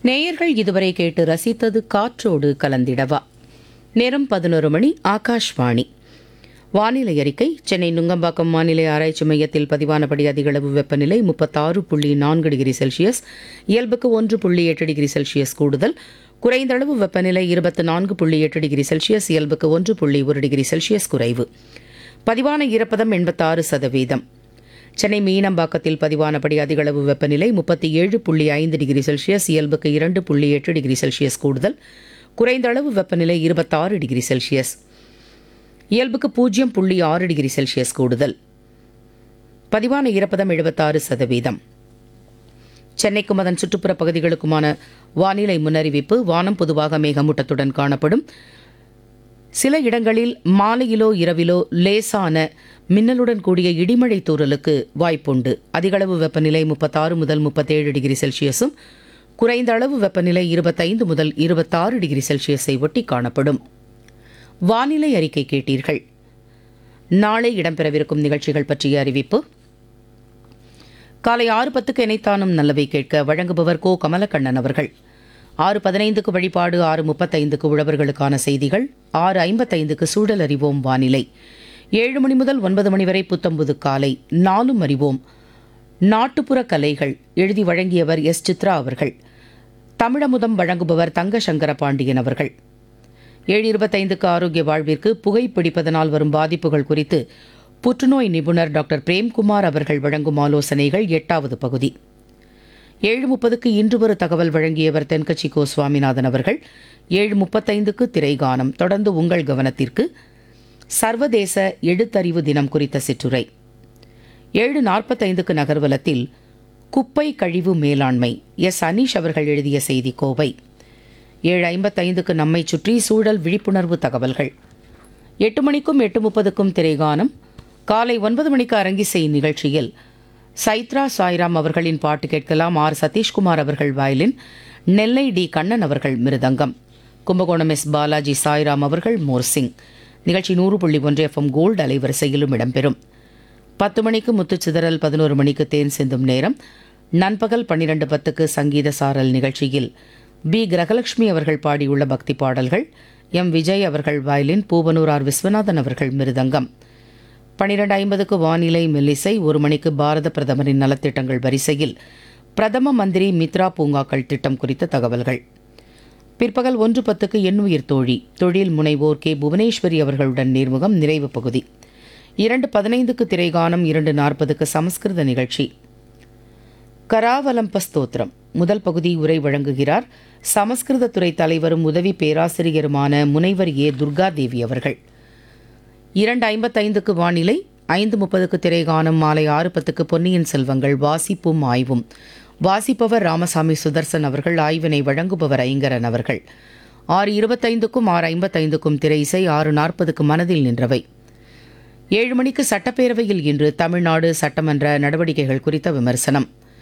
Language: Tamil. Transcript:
நேயர்கள் இதுவரை கேட்டு ரசித்தது காற்றோடு கலந்திடவா நேரம் பதினோரு மணி ஆகாஷ்வாணி வானிலை அறிக்கை சென்னை நுங்கம்பாக்கம் வானிலை ஆராய்ச்சி மையத்தில் பதிவானபடி அதிகளவு வெப்பநிலை முப்பத்தாறு புள்ளி நான்கு டிகிரி செல்சியஸ் இயல்புக்கு ஒன்று புள்ளி எட்டு டிகிரி செல்சியஸ் கூடுதல் குறைந்த அளவு வெப்பநிலை இருபத்தி நான்கு புள்ளி எட்டு டிகிரி செல்சியஸ் இயல்புக்கு ஒன்று புள்ளி ஒரு டிகிரி செல்சியஸ் குறைவு பதிவான ஈரப்பதம் எண்பத்தாறு சதவீதம் சென்னை மீனம்பாக்கத்தில் பதிவானபடி அதிகளவு வெப்பநிலை முப்பத்தி ஏழு புள்ளி ஐந்து டிகிரி செல்சியஸ் இயல்புக்கு இரண்டு புள்ளி எட்டு டிகிரி செல்சியஸ் கூடுதல் குறைந்த அளவு வெப்பநிலை இருபத்தாறு டிகிரி செல்சியஸ் இயல்புக்கு பூஜ்ஜியம் புள்ளி ஆறு டிகிரி செல்சியஸ் கூடுதல் பதிவான ஈரப்பதம் எழுபத்தாறு சதவீதம் சென்னைக்கும் அதன் சுற்றுப்புற பகுதிகளுக்குமான வானிலை முன்னறிவிப்பு வானம் பொதுவாக மேகமூட்டத்துடன் காணப்படும் சில இடங்களில் மாலையிலோ இரவிலோ லேசான மின்னலுடன் கூடிய இடிமழை தூறலுக்கு வாய்ப்புண்டு அதிகளவு வெப்பநிலை முப்பத்தாறு முதல் முப்பத்தேழு டிகிரி செல்சியஸும் குறைந்த அளவு வெப்பநிலை இருபத்தைந்து முதல் இருபத்தாறு டிகிரி செல்சியஸை ஒட்டி காணப்படும் வானிலை அறிக்கை கேட்டீர்கள் நாளை இடம்பெறவிருக்கும் நிகழ்ச்சிகள் பற்றிய அறிவிப்பு காலை ஆறு பத்துக்கு இணைத்தானும் நல்லவை கேட்க வழங்குபவர் கோ கமலக்கண்ணன் அவர்கள் ஆறு பதினைந்துக்கு வழிபாடு ஆறு முப்பத்தைந்துக்கு உழவர்களுக்கான செய்திகள் ஆறு ஐம்பத்தைந்துக்கு சூழல் அறிவோம் வானிலை ஏழு மணி முதல் ஒன்பது மணி வரை புத்தம்புது காலை நாலும் அறிவோம் நாட்டுப்புற கலைகள் எழுதி வழங்கியவர் எஸ் சித்ரா அவர்கள் தமிழமுதம் வழங்குபவர் தங்க சங்கர பாண்டியன் அவர்கள் ஏழு இருபத்தைந்துக்கு ஆரோக்கிய வாழ்விற்கு புகைப்பிடிப்பதனால் வரும் பாதிப்புகள் குறித்து புற்றுநோய் நிபுணர் டாக்டர் பிரேம்குமார் அவர்கள் வழங்கும் ஆலோசனைகள் எட்டாவது பகுதி ஏழு முப்பதுக்கு இன்று ஒரு தகவல் வழங்கியவர் தென்கட்சி கோ சுவாமிநாதன் அவர்கள் ஏழு முப்பத்தைந்துக்கு திரைகானம் தொடர்ந்து உங்கள் கவனத்திற்கு சர்வதேச எழுத்தறிவு தினம் குறித்த சிற்றுரை ஏழு நாற்பத்தைந்துக்கு நகர்வலத்தில் குப்பை கழிவு மேலாண்மை எஸ் அனீஷ் அவர்கள் எழுதிய செய்தி கோவை ஏழு ஐம்பத்தைந்துக்கு நம்மை சுற்றி சூழல் விழிப்புணர்வு தகவல்கள் எட்டு மணிக்கும் எட்டு முப்பதுக்கும் திரைகானம் காலை ஒன்பது மணிக்கு அரங்கிசை நிகழ்ச்சியில் சைத்ரா சாய்ராம் அவர்களின் பாட்டு கேட்கலாம் ஆர் சதீஷ்குமார் அவர்கள் வயலின் நெல்லை டி கண்ணன் அவர்கள் மிருதங்கம் கும்பகோணம் எஸ் பாலாஜி சாய்ராம் அவர்கள் மோர்சிங் நிகழ்ச்சி நூறு புள்ளி ஒன்று எஃப்எம் கோல்டு அலைவரிசையிலும் இடம்பெறும் பத்து மணிக்கு முத்துச்சிதறல் பதினோரு மணிக்கு தேன் சிந்தும் நேரம் நண்பகல் பன்னிரண்டு பத்துக்கு சங்கீத சாரல் நிகழ்ச்சியில் பி கிரகலட்சுமி அவர்கள் பாடியுள்ள பக்தி பாடல்கள் எம் விஜய் அவர்கள் வயலின் பூவனூர் ஆர் விஸ்வநாதன் அவர்கள் மிருதங்கம் பனிரெண்டு ஐம்பதுக்கு வானிலை மெல்லிசை ஒரு மணிக்கு பாரத பிரதமரின் நலத்திட்டங்கள் வரிசையில் பிரதம மந்திரி மித்ரா பூங்காக்கள் திட்டம் குறித்த தகவல்கள் பிற்பகல் ஒன்று பத்துக்கு எண்ணுயிர் தோழி தொழில் முனைவோர் கே புவனேஸ்வரி அவர்களுடன் நேர்முகம் நிறைவு பகுதி இரண்டு பதினைந்துக்கு திரைகானம் இரண்டு நாற்பதுக்கு சமஸ்கிருத நிகழ்ச்சி கராவலம்ப ஸ்தோத்திரம் முதல் பகுதி உரை வழங்குகிறார் சமஸ்கிருத துறை தலைவரும் உதவி பேராசிரியருமான முனைவர் ஏ துர்காதேவி அவர்கள் இரண்டு ஐம்பத்தைந்துக்கு வானிலை ஐந்து முப்பதுக்கு திரைகானம் மாலை ஆறு பத்துக்கு பொன்னியின் செல்வங்கள் வாசிப்பும் ஆய்வும் வாசிப்பவர் ராமசாமி சுதர்சன் அவர்கள் ஆய்வினை வழங்குபவர் ஐங்கரன் அவர்கள் ஆறு இருபத்தைந்துக்கும் ஆறு ஐம்பத்தைந்துக்கும் திரை இசை ஆறு நாற்பதுக்கு மனதில் நின்றவை ஏழு மணிக்கு சட்டப்பேரவையில் இன்று தமிழ்நாடு சட்டமன்ற நடவடிக்கைகள் குறித்த விமர்சனம்